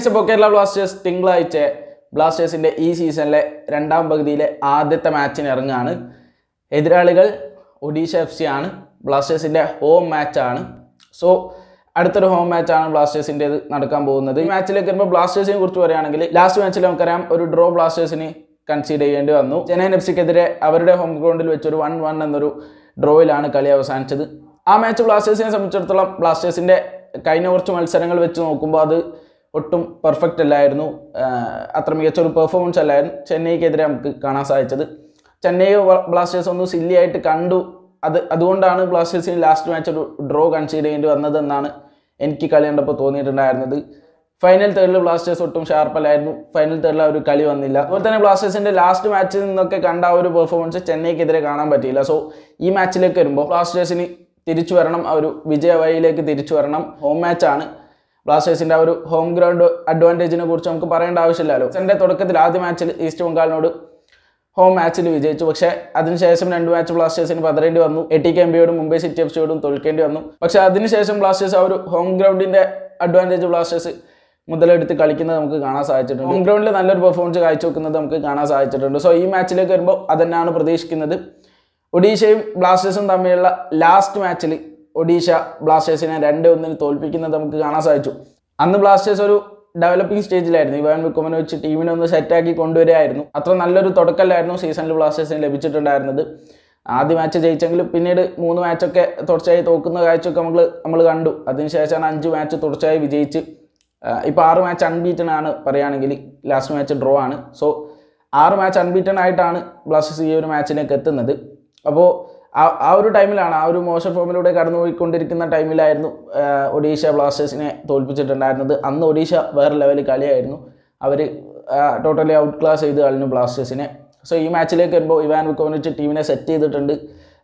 ഇപ്പോൾ കേരള ബ്ലാസ്റ്റേഴ്സ് തിങ്കളാഴ്ച ബ്ലാസ്റ്റേഴ്സിൻ്റെ ഈ സീസണിലെ രണ്ടാം പകുതിയിലെ ആദ്യത്തെ മാച്ചിന് ഇറങ്ങുകയാണ് എതിരാളികൾ ഒഡീഷ എഫ് സി ആണ് ബ്ലാസ്റ്റേഴ്സിൻ്റെ ഹോം മാച്ചാണ് സോ അടുത്തൊരു ഹോം മാച്ചാണ് ബ്ലാസ്റ്റേഴ്സിൻ്റെത് നടക്കാൻ പോകുന്നത് ഈ മാച്ചിലേക്ക് വരുമ്പോൾ ബ്ലാസ്റ്റേഴ്സിനെ കുറിച്ച് പറയുകയാണെങ്കിൽ ലാസ്റ്റ് മാച്ചിൽ നമുക്കറിയാം ഒരു ഡ്രോ ബ്ലാസ്റ്റേഴ്സിന് കൺസീഡ് ചെയ്യേണ്ടി വന്നു ചെന്നൈയിൻ എഫ് സിക്കെതിരെ അവരുടെ ഹോം ഗ്രൗണ്ടിൽ വെച്ചൊരു വൺ വൺ എന്നൊരു ഡ്രോയിലാണ് കളി അവസാനിച്ചത് ആ മാച്ച് ബ്ലാസ്റ്റേഴ്സിനെ സംബന്ധിച്ചിടത്തോളം ബ്ലാസ്റ്റേഴ്സിൻ്റെ കഴിഞ്ഞ കുറച്ച് മത്സരങ്ങൾ വെച്ച് നോക്കുമ്പോൾ അത് ഒട്ടും പെർഫെക്റ്റ് അല്ലായിരുന്നു ആഹ് അത്ര മികച്ച ഒരു പെർഫോമൻസ് അല്ലായിരുന്നു ചെന്നൈക്കെതിരെ നമുക്ക് കാണാൻ സാധിച്ചത് ചെന്നൈ വ- ബ്ലാസ്റ്റേഴ്സ് ഒന്ന് സില്ലി ആയിട്ട് കണ്ടു അത് അതുകൊണ്ടാണ് ബ്ലാസ്റ്റേഴ്സിന് ലാസ്റ്റ് മാച്ച് ഒരു ഡ്രോ കൺസീഡ് ചെയ്യേണ്ടി വന്നതെന്നാണ് എനിക്ക് കളി കണ്ടപ്പോൾ തോന്നിയിട്ടുണ്ടായിരുന്നത് ഫൈനൽ തേർഡിൽ ബ്ലാസ്റ്റേഴ്സ് ഒട്ടും ഷാർപ്പല്ലായിരുന്നു ഫൈനൽ തേർഡിൽ ആ ഒരു കളി വന്നില്ല അതുപോലെ തന്നെ ബ്ലാസ്റ്റേഴ്സിന്റെ ലാസ്റ്റ് മാച്ചിൽ നിന്നൊക്കെ കണ്ട ആ ഒരു പെർഫോമൻസ് ചെന്നൈക്കെതിരെ കാണാൻ പറ്റിയില്ല സോ ഈ മാച്ചിലേക്ക് വരുമ്പോൾ ബ്ലാസ്റ്റേഴ്സിന് തിരിച്ചു വരണം ആ ഒരു വിജയവഴിയിലേക്ക് തിരിച്ചു വരണം ഹോം മാച്ചാണ് ബ്ലാസ്റ്റേഴ്സിന്റെ ആ ഒരു ഹോം ഗ്രൗണ്ട് അഡ്വാൻറ്റേജിനെ കുറിച്ച് നമുക്ക് പറയേണ്ട ആവശ്യമില്ലല്ലോ എൻ്റെ തുടക്കത്തിൽ ആദ്യ മാച്ചിൽ ഈസ്റ്റ് ബംഗാളിനോട് ഹോം മാച്ചിൽ വിജയിച്ചു പക്ഷേ അതിനുശേഷം രണ്ട് മാച്ച് ബ്ലാസ്റ്റേഴ്സിന് പതറേണ്ടി വന്നു എ ടി കെമ്പിയോടും മുംബൈ സിറ്റി എഫ് സിയോടും തോൽക്കേണ്ടി വന്നു പക്ഷേ അതിനുശേഷം ബ്ലാസ്റ്റേഴ്സ് ആ ഒരു ഹോം ഗ്രൗണ്ടിന്റെ അഡ്വാൻറ്റേജ് ബ്ലാസ്റ്റേഴ്സ് മുതലെടുത്ത് കളിക്കുന്നത് നമുക്ക് കാണാൻ സാധിച്ചിട്ടുണ്ട് ഹോം ഗ്രൗണ്ടിൽ നല്ലൊരു പെർഫോമൻസ് കാഴ്ചവെക്കുന്നത് നമുക്ക് കാണാൻ സാധിച്ചിട്ടുണ്ട് സോ ഈ മാച്ചിലേക്ക് വരുമ്പോൾ അതന്നെയാണ് പ്രതീക്ഷിക്കുന്നത് ഒഡീഷയും ബ്ലാസ്റ്റേഴ്സും തമ്മിലുള്ള ലാസ്റ്റ് മാച്ചിൽ ഒഡീഷ ബ്ലാസ്റ്റേഴ്സിനെ രണ്ട് ഒന്നിന് തോൽപ്പിക്കുന്നത് നമുക്ക് കാണാൻ സാധിച്ചു അന്ന് ബ്ലാസ്റ്റേഴ്സ് ഒരു ഡെവലപ്പിംഗ് സ്റ്റേജിലായിരുന്നു ഇവാൻ വിക്കുമനെ വെച്ച് ടീമിനെ ഒന്ന് സെറ്റാക്കി കൊണ്ടുവരികയായിരുന്നു അത്ര നല്ലൊരു തുടക്കമല്ലായിരുന്നു സീസണിൽ ബ്ലാസ്റ്റേഴ്സിന് ലഭിച്ചിട്ടുണ്ടായിരുന്നത് ആദ്യ മാച്ച് ജയിച്ചെങ്കിലും പിന്നീട് മൂന്ന് മാച്ചൊക്കെ തുടർച്ചയായി തോക്കുന്ന കാഴ്ചയൊക്കെ നമ്മൾ നമ്മൾ കണ്ടു അതിനുശേഷമാണ് അഞ്ച് മാച്ച് തുടർച്ചയായി വിജയിച്ച് ഇപ്പോൾ ആറ് മാച്ച് അൺബീറ്റൺ ആണ് പറയുകയാണെങ്കിൽ ലാസ്റ്റ് മാച്ച് ഡ്രോ ആണ് സോ ആറ് മാച്ച് അൺബീറ്റൺ ആയിട്ടാണ് ബ്ലാസ്റ്റേഴ്സ് ഈ ഒരു മാച്ചിലേക്ക് എത്തുന്നത് അപ്പോൾ ആ ആ ഒരു ടൈമിലാണ് ആ ഒരു മോശം ഫോമിലൂടെ കടന്നുപോയിക്കൊണ്ടിരിക്കുന്ന ടൈമിലായിരുന്നു ആ, ഒഡീഷ ബ്ലാസ്റ്റേഴ്സിനെ തോൽപ്പിച്ചിട്ടുണ്ടായിരുന്നത് അന്ന് ഒഡീഷ വേറെ ലെവലിൽ കളിയായിരുന്നു അവർ ടോട്ടലി ഔട്ട് ക്ലാസ് ചെയ്ത് കളഞ്ഞു ബ്ലാസ്റ്റേഴ്സിനെ സോ ഈ മാച്ചിലേക്ക് വരുമ്പോൾ ഇവാൻ വിക്കോവിച്ച് ടീമിനെ സെറ്റ് ചെയ്തിട്ടുണ്ട്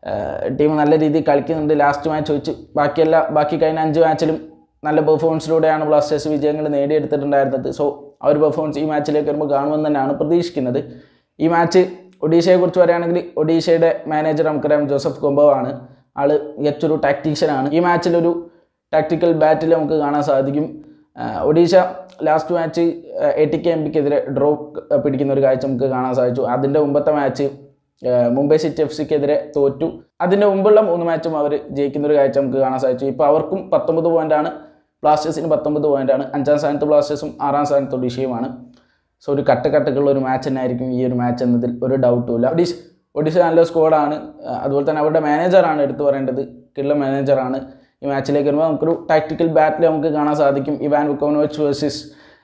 ടീം നല്ല രീതിയിൽ കളിക്കുന്നുണ്ട് ലാസ്റ്റ് മാച്ച് വെച്ച് ബാക്കിയെല്ലാം ബാക്കി കഴിഞ്ഞ അഞ്ച് മാച്ചിലും നല്ല പെർഫോമൻസിലൂടെയാണ് ബ്ലാസ്റ്റേഴ്സ് വിജയങ്ങൾ നേടിയെടുത്തിട്ടുണ്ടായിരുന്നത് സോ ആ ഒരു പെർഫോമൻസ് ഈ മാച്ചിലേക്ക് വരുമ്പോൾ കാണുമെന്ന് തന്നെയാണ് പ്രതീക്ഷിക്കുന്നത് ഈ മാച്ച് ഒഡീഷയെ കുറിച്ച് പറയുകയാണെങ്കിൽ ഒഡീഷയുടെ മാനേജർ നമുക്കറിയാം ജോസഫ് കൊമ്പോ ആണ് ആള് മികച്ചൊരു ടാക്ടീഷ്യനാണ് ഈ മാച്ചിലൊരു ടാക്ടിക്കൽ ബാറ്റിൽ നമുക്ക് കാണാൻ സാധിക്കും ആ, Odisha last match A T K M പിക്കെതിരെ ഡ്രോ പിടിക്കുന്ന ഒരു കാഴ്ച നമുക്ക് കാണാൻ സാധിച്ചു അതിൻ്റെ മുമ്പത്തെ മാച്ച് മുംബൈ സിറ്റി എഫ് സിക്കെതിരെ തോറ്റു അതിൻ്റെ മുമ്പുള്ള മൂന്ന് മാച്ചും അവർ ജയിക്കുന്ന ഒരു കാഴ്ച നമുക്ക് കാണാൻ സാധിച്ചു ഇപ്പോൾ അവർക്കും പത്തൊമ്പത് പോയിൻ്റാണ് ബ്ലാസ്റ്റേഴ്സിന് പത്തൊമ്പത് പോയിൻ്റാണ് അഞ്ചാം സ്ഥാനത്ത് ബ്ലാസ്റ്റേഴ്സും ആറാം സ്ഥാനത്ത് ഒഡീഷയുമാണ് സോ ഒരു കട്ട് കട്ടക്കുള്ള ഒരു മാച്ച് തന്നെ ആയിരിക്കും ഈ ഒരു മാച്ച് എന്നതിൽ ഒരു ഡൗട്ടും ഇല്ല ഒഡീഷ ഒഡീഷ നല്ല സ്ക്വാഡാണ് അതുപോലെ തന്നെ അവരുടെ മാനേജറാണ് എടുത്തു പറയേണ്ടത് കിള്ള മാനേജറാണ് ഈ മാച്ചിലേക്ക് വരുമ്പോൾ നമുക്കൊരു ടാക്ടിക്കൽ ബാറ്റിൽ നമുക്ക് കാണാൻ സാധിക്കും Ivan Vukomanovic versus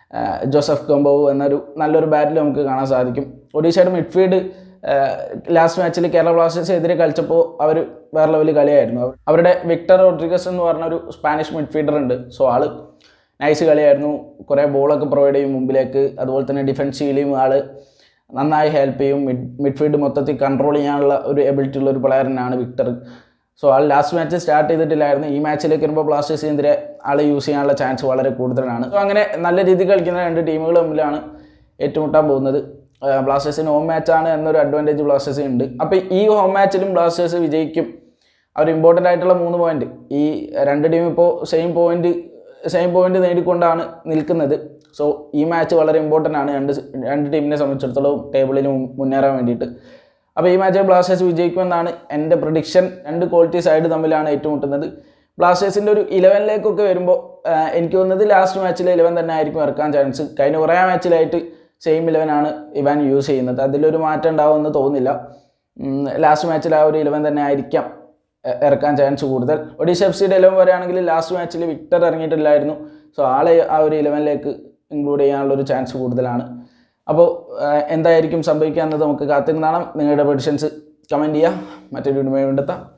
Josep Gombau എന്നൊരു നല്ലൊരു ബാറ്റിൽ നമുക്ക് കാണാൻ സാധിക്കും ഒഡീഷയുടെ മിഡ്ഫീൽഡ് ലാസ്റ്റ് മാച്ചിൽ കേരള ബ്ലാസ്റ്റേഴ്സ് എതിരെ കളിച്ചപ്പോൾ അവർ വേറെ ലെവലിൽ കളിയായിരുന്നു അവർ- അവരുടെ വിക്ടർ റോഡ്രിഗസ് എന്ന് പറഞ്ഞ ഒരു സ്പാനിഷ് മിഡ്ഫീൽഡർ ഉണ്ട് സോ ആള് നൈസ് കളിയായിരുന്നു കുറേ ബോളൊക്കെ പ്രൊവൈഡ് ചെയ്യും മുമ്പിലേക്ക് അതുപോലെ തന്നെ ഡിഫൻസീവിലും ആള് നന്നായി ഹെൽപ്പ് ചെയ്യും മിഡ് മിഡ്ഫീൽഡ് മൊത്തത്തിൽ കൺട്രോൾ ചെയ്യാനുള്ള ഒരു എബിലിറ്റി ഉള്ള ഒരു പ്ലെയർ തന്നെയാണ് വിക്ടർ സോ ആൾ ലാസ്റ്റ് മാച്ച് സ്റ്റാർട്ട് ചെയ്തിട്ടില്ലായിരുന്നു ഈ മാച്ചിലേക്ക് വരുമ്പോൾ ബ്ലാസ്റ്റേഴ്സിനെതിരെ ആൾ യൂസ് ചെയ്യാനുള്ള ചാൻസ് വളരെ കൂടുതലാണ് സോ അങ്ങനെ നല്ല രീതിയിൽ കളിക്കുന്ന രണ്ട് ടീമുകൾ തമ്മിലാണ് ഏറ്റുമുട്ടാൻ പോകുന്നത് ബ്ലാസ്റ്റേഴ്സിന് ഹോം മാച്ചാണ് എന്നൊരു അഡ്വാൻറ്റേജ് ബ്ലാസ്റ്റേഴ്സിന് ഉണ്ട് അപ്പോൾ ഈ ഹോം മാച്ചിലും ബ്ലാസ്റ്റേഴ്സ് വിജയിക്കും അവർ ഇമ്പോർട്ടൻ്റ് ആയിട്ടുള്ള മൂന്ന് പോയിന്റ് ഈ രണ്ട് ടീം ഇപ്പോൾ സെയിം പോയിന്റ് സെയിം പോയിന്റ് നേടിക്കൊണ്ടാണ് നിൽക്കുന്നത് സോ ഈ മാച്ച് വളരെ ഇമ്പോർട്ടൻ്റ് ആണ് രണ്ട് സ് രണ്ട് ടീമിനെ സംബന്ധിച്ചിടത്തോളം ടേബിളിൽ മുൻ- മുന്നേറാൻ വേണ്ടിയിട്ട് അപ്പോൾ ഈ മാച്ച് ബ്ലാസ്റ്റേഴ്സ് വിജയിക്കുമെന്നാണ് എൻ്റെ പ്രഡിക്ഷൻ രണ്ട് ക്വാളിറ്റി സൈഡ് തമ്മിലാണ് ഏറ്റുമുട്ടുന്നത് ബ്ലാസ്റ്റേഴ്സിൻ്റെ ഒരു ഇലവനിലേക്കൊക്കെ വരുമ്പോൾ ആഹ്, എനിക്ക് തോന്നുന്നത് ലാസ്റ്റ് മാച്ചിലെ ഇലവൻ തന്നെ ആയിരിക്കും ഇറക്കാൻ ചാൻസ് കഴിഞ്ഞ കുറേ മാച്ചിലായിട്ട് സെയിം ഇലവനാണ് ഇവാൻ യൂസ് ചെയ്യുന്നത് അതിലൊരു മാറ്റം ഉണ്ടാവുമെന്ന് തോന്നുന്നില്ല ലാസ്റ്റ് മാച്ചിൽ ആ ഒരു ഇലവൻ തന്നെ ആയിരിക്കാം എ- ഇറക്കാൻ ചാൻസ് കൂടുതൽ ഒഡീഷ എഫ് സിയുടെ ഇലവൻ പറയുകയാണെങ്കിൽ ലാസ്റ്റ് മാച്ചിൽ വിക്ടർ ഇറങ്ങിയിട്ടില്ലായിരുന്നു സോ ആളെ ആ ഒരു ഇലവനിലേക്ക് ഇൻക്ലൂഡ് ചെയ്യാനുള്ള ഒരു ചാൻസ് കൂടുതലാണ് അപ്പോൾ എന്തായിരിക്കും സംഭവിക്കുക എന്നത് നമുക്ക് കാത്തിരുന്നാണ് നിങ്ങളുടെ പ്രഡിഷൻസ് കമൻറ്റ് ചെയ്യുക മറ്റൊരു വീണ്ടും കണ്ടെത്താം